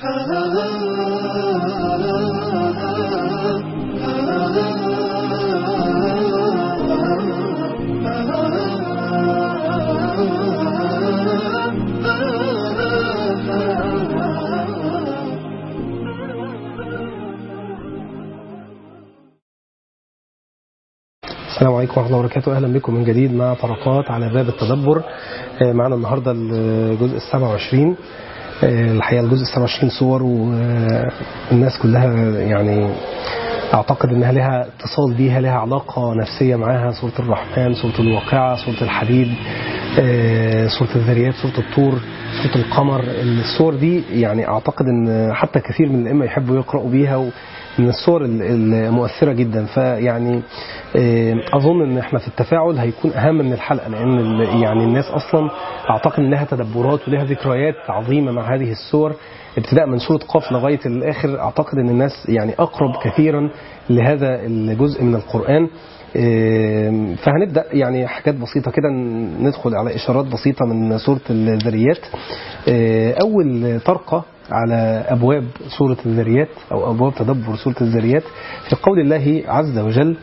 السلام عليكم ورحمة الله وبركاته أهلا بكم من جديد مع طرقات على باب التدبر آه، معنا النهاردة الجزء السبعة وعشرين الحقيقة الجزء السبعة وعشرين صور والناس كلها يعني أعتقد أنها لها اتصال بيها لها علاقة نفسية معاها سورة الرحمن سورة الواقعة سورة الحديد آه، سورة الذريات سورة الطور سورة القمر الصور دي يعني أعتقد أن حتى كثير من الأئمة يحبوا يقرأوا بيها من الصور المؤثرة جدا فيعني أظن أن احنا في التفاعل هيكون أهم من الحلقة لأن يعني الناس أصلا أعتقد أن لها تدبرات ولها ذكريات عظيمة مع هذه الصور ابتداء من سورة قاف لغاية الآخر أعتقد أن الناس يعني أقرب كثيرا لهذا الجزء من القرآن فهنبدأ يعني حاجات بسيطة كده ندخل على إشارات بسيطة من سورة الذريات أول طرقة على أبواب سورة الذريات أو أبواب تدبر سورة الذريات في قول الله عز وجل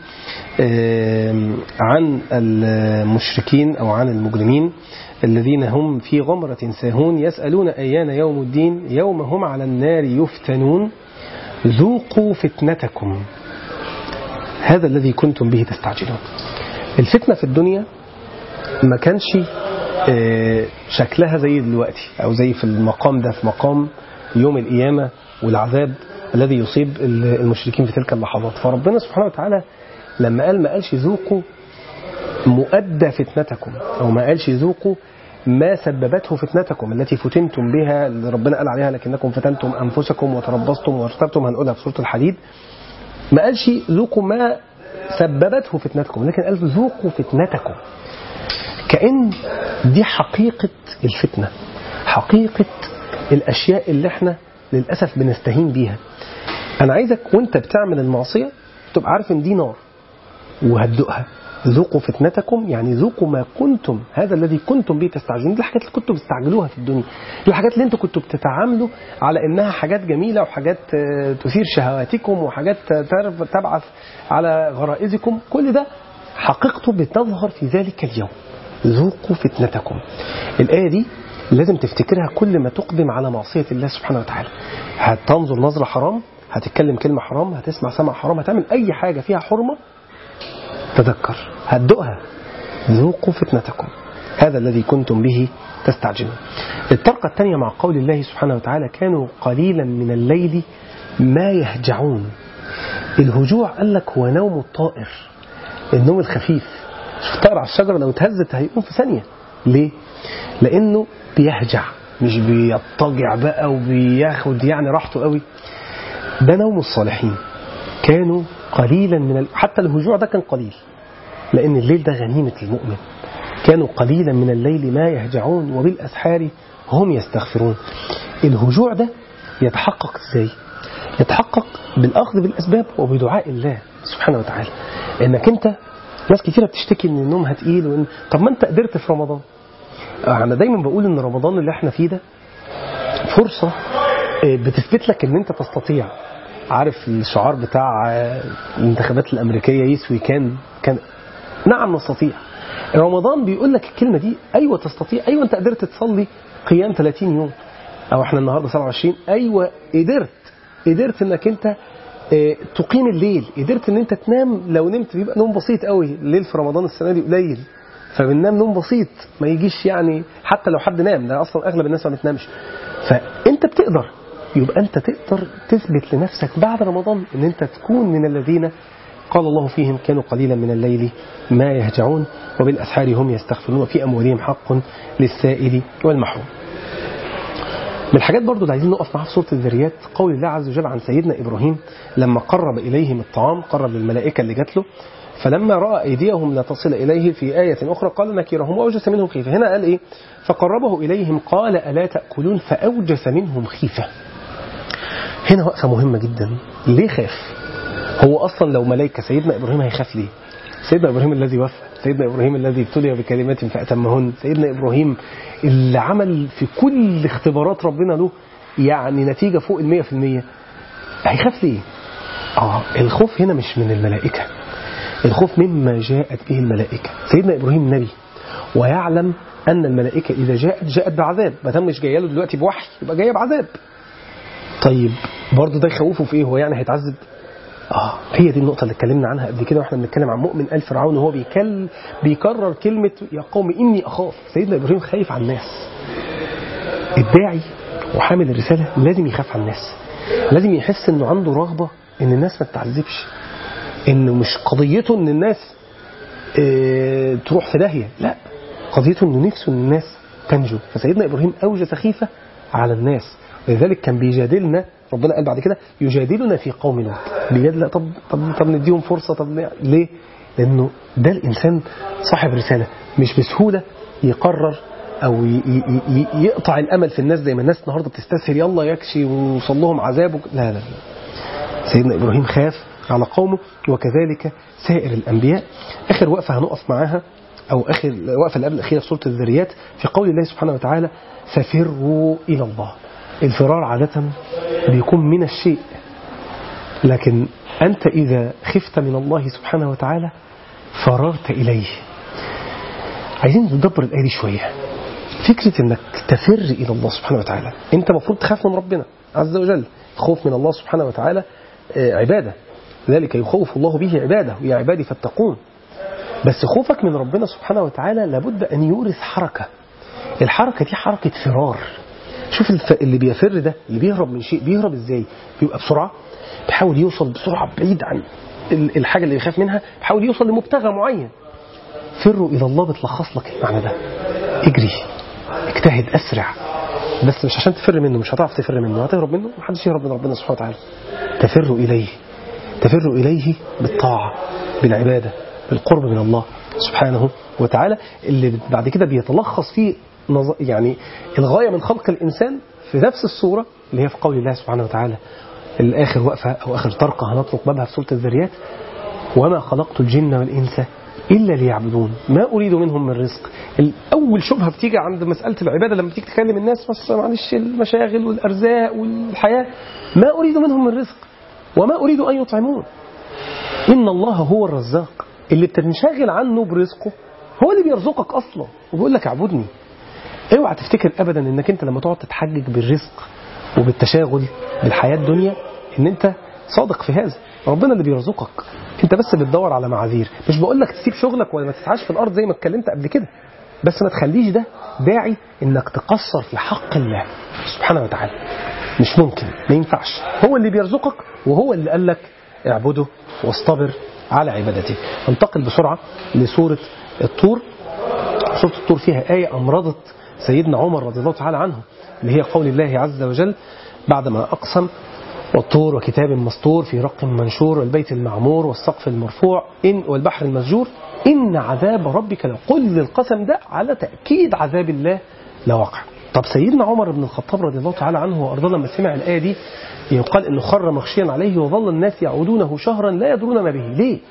عن المشركين أو عن المجرمين الذين هم في غمرة ساهون يسألون أيان يوم الدين يوم هم على النار يفتنون ذوقوا فتنتكم هذا الذي كنتم به تستعجلون الفتنة في الدنيا ما كانش شكلها زي دلوقتي أو زي في المقام ده في مقام يوم القيامة والعذاب الذي يصيب المشركين في تلك اللحظات فربنا سبحانه وتعالى لما قال ما قالش ذوقوا مؤدى فتنتكم أو ما قالش ذوقوا ما سببته فتنتكم التي فتنتم بها اللي ربنا قال عليها لكنكم فتنتم أنفسكم وتربصتم وارتبتم هنقولها في سورة الحديد ما قالش ذوقوا ما سببته فتنتكم لكن قال ذوقوا فتنتكم كأن دي حقيقة الفتنة حقيقة الأشياء اللي احنا للأسف بنستهين بيها أنا عايزك وانت بتعمل المعصية تبقى عارف ان دي نار وهتدوقها ذوقوا فتنتكم يعني ذوقوا ما كنتم هذا الذي كنتم به تستعجلون دي الحاجات اللي كنتم بتستعجلوها في الدنيا دي الحاجات اللي انتم كنتوا بتتعاملوا على انها حاجات جميلة وحاجات تثير شهواتكم وحاجات تبعث على غرائزكم كل ده حقيقته بتظهر في ذلك اليوم ذوقوا فتنتكم الآية دي لازم تفتكرها كل ما تقدم على معصية الله سبحانه وتعالى هتنظر نظرة حرام هتتكلم كلمة حرام هتسمع سمع حرام هتعمل أي حاجة فيها حرمة تذكر هتدوقها ذوقوا فتنتكم هذا الذي كنتم به تستعجلون الطرقة الثانية مع قول الله سبحانه وتعالى كانوا قليلا من الليل ما يهجعون الهجوع قال لك هو نوم الطائر النوم الخفيف شوف الطائر على الشجرة لو اتهزت هيقوم في ثانية ليه؟ لأنه بيهجع مش بيضطجع بقى وبياخد يعني راحته قوي ده نوم الصالحين كانوا قليلا من ال... حتى الهجوع ده كان قليل لأن الليل ده غنيمة المؤمن كانوا قليلا من الليل ما يهجعون وبالأسحار هم يستغفرون الهجوع ده يتحقق ازاي يتحقق بالأخذ بالأسباب وبدعاء الله سبحانه وتعالى انك انت ناس كثيرة بتشتكي ان نومها تقيل وإن... طب ما انت قدرت في رمضان انا دايما بقول ان رمضان اللي احنا فيه ده فرصة بتثبت لك ان انت تستطيع عارف الشعار بتاع الانتخابات الامريكيه يسوي كان كان نعم نستطيع رمضان بيقول لك الكلمه دي ايوه تستطيع ايوه انت قدرت تصلي قيام 30 يوم او احنا النهارده 27 ايوه قدرت قدرت انك انت تقيم الليل قدرت ان انت تنام لو نمت بيبقى نوم بسيط قوي الليل في رمضان السنه دي قليل فبننام نوم بسيط ما يجيش يعني حتى لو حد نام ده اصلا اغلب الناس ما بتنامش فانت بتقدر يبقى أنت تقدر تثبت لنفسك بعد رمضان أن أنت تكون من الذين قال الله فيهم كانوا قليلا من الليل ما يهجعون وبالأسحار هم يستغفرون وفي أموالهم حق للسائل والمحروم من الحاجات برضو اللي عايزين نقف معاها في سورة الذريات قول الله عز وجل عن سيدنا إبراهيم لما قرب إليهم الطعام قرب للملائكة اللي جات له فلما رأى أيديهم لا تصل إليه في آية أخرى قال نكرهم وأوجس منهم خيفة هنا قال إيه فقربه إليهم قال ألا تأكلون فأوجس منهم خيفة هنا وقفة مهمة جدا ليه خاف هو أصلا لو ملائكة سيدنا إبراهيم هيخاف ليه سيدنا إبراهيم الذي وفى سيدنا إبراهيم الذي ابتلي بكلمات فأتمهن سيدنا إبراهيم اللي عمل في كل اختبارات ربنا له يعني نتيجة فوق المية في المية هيخاف ليه آه الخوف هنا مش من الملائكة الخوف مما جاءت به الملائكة سيدنا إبراهيم نبي ويعلم أن الملائكة إذا جاءت جاءت بعذاب ما دام مش جايه له دلوقتي بوحي يبقى جايه بعذاب طيب برضه ده يخوفه في ايه هو يعني هيتعذب اه هي دي النقطه اللي اتكلمنا عنها قبل كده واحنا بنتكلم عن مؤمن ال فرعون وهو بيكل بيكرر كلمه يا قوم اني اخاف سيدنا ابراهيم خايف على الناس الداعي وحامل الرساله لازم يخاف على الناس لازم يحس انه عنده رغبه ان الناس ما تتعذبش انه مش قضيته ان الناس اه تروح في داهيه لا قضيته انه نفسه ان الناس تنجو فسيدنا ابراهيم اوجس خيفه على الناس ولذلك كان بيجادلنا ربنا قال بعد كده يجادلنا في قوم لوط بيجادل طب طب طب نديهم فرصه طب ليه؟ لانه ده الانسان صاحب رساله مش بسهوله يقرر او ي ي ي يقطع الامل في الناس زي ما الناس النهارده بتستسهل يلا يكشي ويوصل لهم عذاب وك... لا لا لا سيدنا ابراهيم خاف على قومه وكذلك سائر الانبياء اخر وقفه هنقف معاها أو آخر الوقفة اللي قبل الأخيرة في سورة الذريات في قول الله سبحانه وتعالى ففروا إلى الله الفرار عادة بيكون من الشيء لكن أنت إذا خفت من الله سبحانه وتعالى فررت إليه عايزين ندبر الآية دي شوية فكرة أنك تفر إلى الله سبحانه وتعالى أنت المفروض تخاف من ربنا عز وجل الخوف من الله سبحانه وتعالى عبادة ذلك يخوف الله به عباده يا عبادي فاتقون بس خوفك من ربنا سبحانه وتعالى لابد أن يورث حركة الحركة دي حركة فرار شوف الف... اللي بيفر ده اللي بيهرب من شيء بيهرب ازاي بيبقى بسرعة بيحاول يوصل بسرعة بعيد عن الحاجة اللي يخاف منها بيحاول يوصل لمبتغى معين فروا إلى الله بتلخص لك المعنى ده اجري اجتهد أسرع بس مش عشان تفر منه مش هتعرف تفر منه هتهرب منه محدش يهرب من ربنا سبحانه وتعالى تفر إليه تفر إليه بالطاعة بالعبادة بالقرب من الله سبحانه وتعالى اللي بعد كده بيتلخص فيه يعني الغاية من خلق الإنسان في نفس الصورة اللي هي في قول الله سبحانه وتعالى الآخر وقفة أو آخر طرقة هنطلق بابها في سورة الذريات وما خلقت الجن والإنس إلا ليعبدون ما أريد منهم من رزق أول شبهة بتيجي عند مسألة العبادة لما تيجي تكلم الناس بس معلش المشاغل والأرزاق والحياة ما أريد منهم من رزق وما أريد أن يطعمون إن الله هو الرزاق اللي بتنشغل عنه برزقه هو اللي بيرزقك أصلا وبيقول لك اعبدني اوعى تفتكر ابدا انك انت لما تقعد تتحجج بالرزق وبالتشاغل بالحياه الدنيا ان انت صادق في هذا ربنا اللي بيرزقك انت بس بتدور على معاذير مش بقول لك تسيب شغلك ولا ما تسعاش في الارض زي ما اتكلمت قبل كده بس ما تخليش ده داعي انك تقصر في حق الله سبحانه وتعالى مش ممكن ما ينفعش هو اللي بيرزقك وهو اللي قال لك اعبده واصطبر على عبادته انتقل بسرعه لسوره الطور سوره الطور فيها ايه امرضت سيدنا عمر رضي الله تعالى عنه اللي هي قول الله عز وجل بعدما أقسم والطور وكتاب مسطور في رق منشور والبيت المعمور والسقف المرفوع إن والبحر المسجور إن عذاب ربك لقل القسم ده على تأكيد عذاب الله لواقع طب سيدنا عمر بن الخطاب رضي الله تعالى عنه وأرضاه لما سمع الآية دي يقال إنه خر مخشيا عليه وظل الناس يعودونه شهرا لا يدرون ما به ليه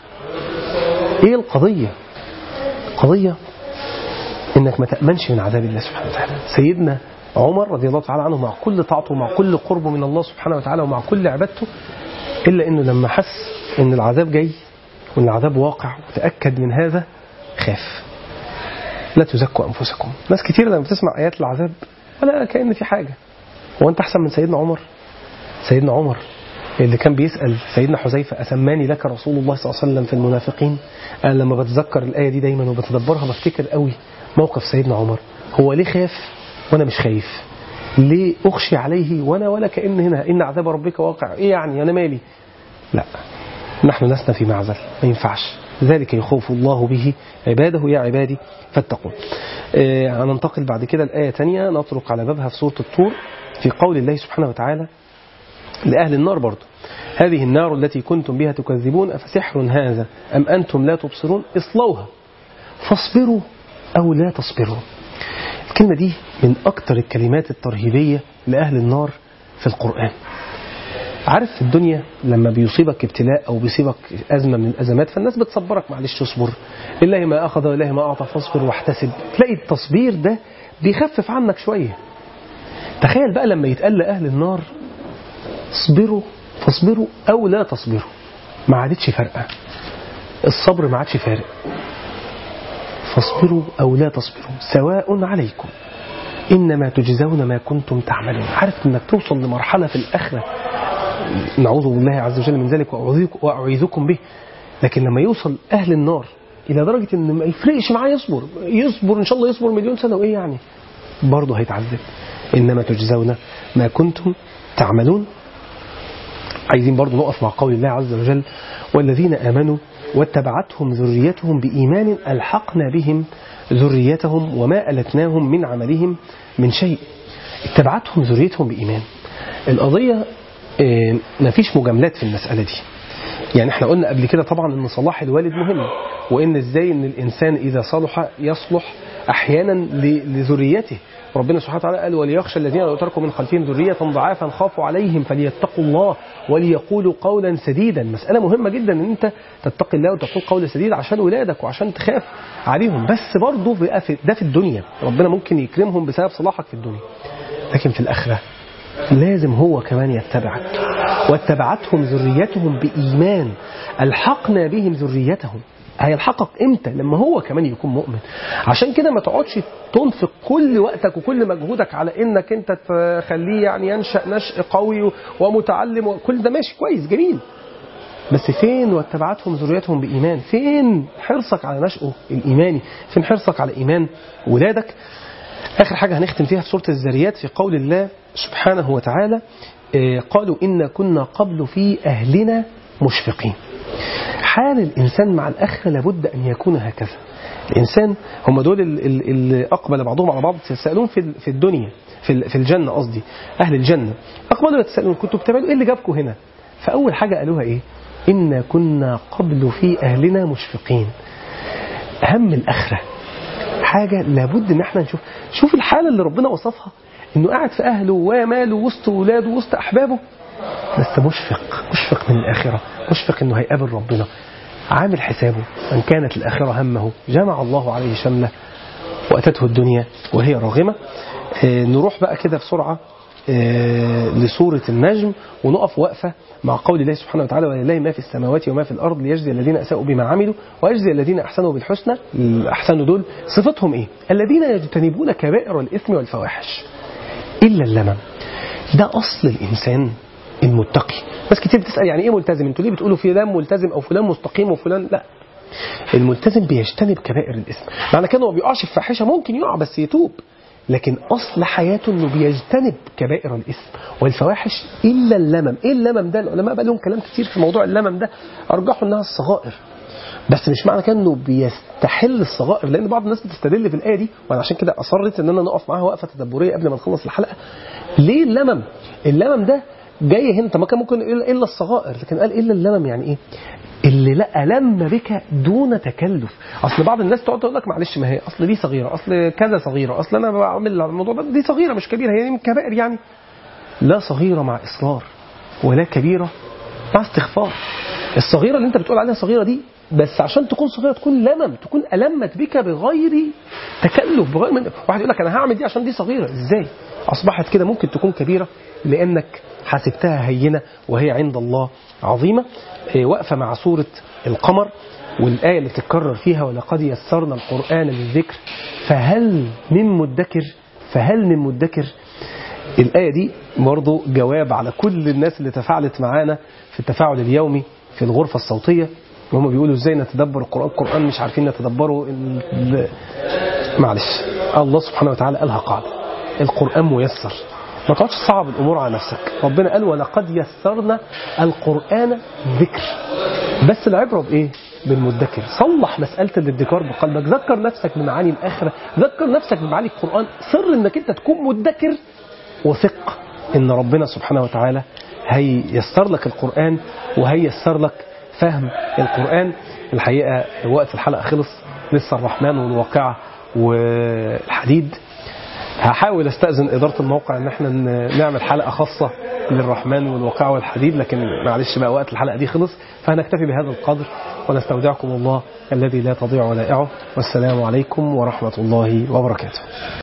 إيه القضية القضية انك ما تأمنش من عذاب الله سبحانه وتعالى سيدنا عمر رضي الله تعالى عنه مع كل طاعته ومع كل قربه من الله سبحانه وتعالى ومع كل عبادته إلا أنه لما حس أن العذاب جاي وأن العذاب واقع وتأكد من هذا خاف لا تزكوا أنفسكم ناس كتير لما بتسمع آيات العذاب ولا كأن في حاجة هو أنت أحسن من سيدنا عمر سيدنا عمر اللي كان بيسأل سيدنا حذيفة أسماني لك رسول الله صلى الله عليه وسلم في المنافقين أنا لما بتذكر الآية دي دايما وبتدبرها بفتكر قوي موقف سيدنا عمر هو ليه خاف وانا مش خايف ليه اخشي عليه وانا ولا كان هنا ان عذاب ربك واقع ايه يعني انا مالي لا نحن لسنا في معزل ما ينفعش ذلك يخوف الله به عباده يا عبادي فاتقون آه هننتقل بعد كده الآية تانية نطرق على بابها في سورة الطور في قول الله سبحانه وتعالى لأهل النار برضو هذه النار التي كنتم بها تكذبون أفسحر هذا أم أنتم لا تبصرون اصلوها فاصبروا أو لا تصبروا الكلمة دي من أكتر الكلمات الترهيبية لأهل النار في القرآن عارف في الدنيا لما بيصيبك ابتلاء أو بيصيبك أزمة من الأزمات فالناس بتصبرك معلش اصبر لله ما أخذ ولله ما أعطى فاصبر واحتسب تلاقي التصبير ده بيخفف عنك شوية تخيل بقى لما يتقال لأهل النار اصبروا فاصبروا أو لا تصبروا ما عادتش فارقة الصبر ما عادش فارق فاصبروا أو لا تصبروا سواء عليكم إنما تجزون ما كنتم تعملون عارف إنك توصل لمرحلة في الآخرة نعوذ بالله عز وجل من ذلك وأعوذك- وأعيذكم به لكن لما يوصل أهل النار إلى درجة إن ما يفرقش معاه يصبر يصبر إن شاء الله يصبر مليون سنة وإيه يعني برضه هيتعذب إنما تجزون ما كنتم تعملون عايزين برضو نقف مع قول الله عز وجل والذين آمنوا واتبعتهم ذريتهم بإيمان ألحقنا بهم ذريتهم وما ألتناهم من عملهم من شيء اتبعتهم ذريتهم بإيمان القضية آه، مفيش مجاملات في المسألة دي يعني احنا قلنا قبل كده طبعا ان صلاح الوالد مهم وان ازاي ان الانسان اذا صلح يصلح احيانا ل- لذريته ربنا سبحانه وتعالى قال وليخشى الذين لو تركوا من خلفهم ذرية ضعافا خافوا عليهم فليتقوا الله وليقولوا قولا سديدا مسألة مهمة جدا ان انت تتقي الله وتقول قول سديد عشان ولادك وعشان تخاف عليهم بس برضه بقى في- ده في الدنيا ربنا ممكن يكرمهم بسبب صلاحك في الدنيا لكن في الآخرة لازم هو كمان يتبعك واتبعتهم ذريتهم بإيمان ألحقنا بهم ذريتهم هيلحقك امتى لما هو كمان يكون مؤمن عشان كده ما تقعدش تنفق كل وقتك وكل مجهودك على انك انت تخليه يعني ينشأ نشء قوي ومتعلم وكل ده ماشي كويس جميل بس فين واتبعتهم ذريتهم بإيمان فين حرصك على نشأه الإيماني فين حرصك على إيمان ولادك آخر حاجة هنختم فيها في سورة الذريات في قول الله سبحانه وتعالى آه، قالوا إنا كنا قبل في أهلنا مشفقين حال الإنسان مع الآخرة لابد أن يكون هكذا الإنسان هم دول ال- ال- اللي أقبل بعضهم على بعض يتساءلون في ال- في الدنيا في ال- في الجنة قصدي أهل الجنة أقبلوا يتساءلون كنتوا بتعملوا إيه اللي جابكم هنا فأول حاجة قالوها إيه إنا كنا قبل في أهلنا مشفقين هم الآخرة حاجة لابد ان احنا نشوف شوف الحالة اللي ربنا وصفها انه قاعد في اهله وماله وسط ولاده وسط احبابه بس مشفق مشفق من الاخرة مشفق انه هيقابل ربنا عامل حسابه من كانت الاخرة همه جمع الله عليه شمله واتته الدنيا وهي راغمة آه، نروح بقى كده بسرعة آه، لسورة النجم ونقف وقفة مع قول الله سبحانه وتعالى ولله ما في السماوات وما في الأرض ليجزي الذين أساءوا بما عملوا ويجزي الذين أحسنوا بالحسنى الأحسنوا دول صفتهم إيه؟ الذين يجتنبون كبائر الإثم والفواحش إلا اللمم ده أصل الإنسان المتقي ناس كتير بتسأل يعني إيه ملتزم أنتوا ليه بتقولوا فلان ملتزم أو فلان مستقيم وفلان لا الملتزم بيجتنب كبائر الإثم معنى كده هو ما بيقعش في فاحشة ممكن يقع بس يتوب لكن أصل حياته أنه بيجتنب كبائر الإثم والفواحش إلا اللمم إيه اللمم ده العلماء بقى لهم كلام كتير في موضوع اللمم ده أرجحوا أنها الصغائر بس مش معنى كده انه بيستحل الصغائر لان بعض الناس بتستدل في الايه دي وانا عشان كده اصرت ان انا نقف معاها وقفه تدبريه قبل ما نخلص الحلقه ليه اللمم اللمم ده جاي هنا طب ما كان ممكن يقول الا الصغائر لكن قال الا اللمم يعني ايه اللي لا ألم بك دون تكلف اصل بعض الناس تقعد تقول لك معلش ما هي اصل دي صغيره اصل كذا صغيره اصل انا بعمل الموضوع ده دي صغيره مش كبيره هي من كبائر يعني لا صغيره مع اصرار ولا كبيره مع استغفار الصغيره اللي انت بتقول عليها صغيره دي بس عشان تكون صغيره تكون لمم تكون المت بك بغير تكلف بغير من واحد يقول لك انا هعمل دي عشان دي صغيره ازاي اصبحت كده ممكن تكون كبيره لانك حسبتها هينه وهي عند الله عظيمه إيه، واقفه مع سوره القمر والايه اللي بتتكرر فيها ولقد يسرنا القران للذكر فهل من مدكر فهل من مدكر الآية دي برضو جواب على كل الناس اللي تفاعلت معانا في التفاعل اليومي في الغرفة الصوتية وهم بيقولوا ازاي نتدبر القرآن القرآن مش عارفين نتدبره ال- ال- معلش الله سبحانه وتعالى قالها قاعدة القرآن ميسر ما تقعدش تصعب الأمور على نفسك ربنا قال ولقد يسرنا القرآن ذكر بس العبرة بإيه؟ بالمدكر صلح مسألة الادكار بقلبك ذكر نفسك بمعاني الآخرة ذكر نفسك بمعاني القرآن سر انك انت تكون مدكر وثق ان ربنا سبحانه وتعالى هييسر لك القرآن وهييسر لك فهم القرآن الحقيقة وقت الحلقة خلص لسه الرحمن والواقعة والحديد هحاول استأذن إدارة الموقع إن احنا ن- نعمل حلقة خاصة للرحمن والواقعة والحديد لكن معلش بقى وقت الحلقة دي خلص فهنكتفي بهذا القدر ونستودعكم الله الذي لا تضيع ودائعه والسلام عليكم ورحمة الله وبركاته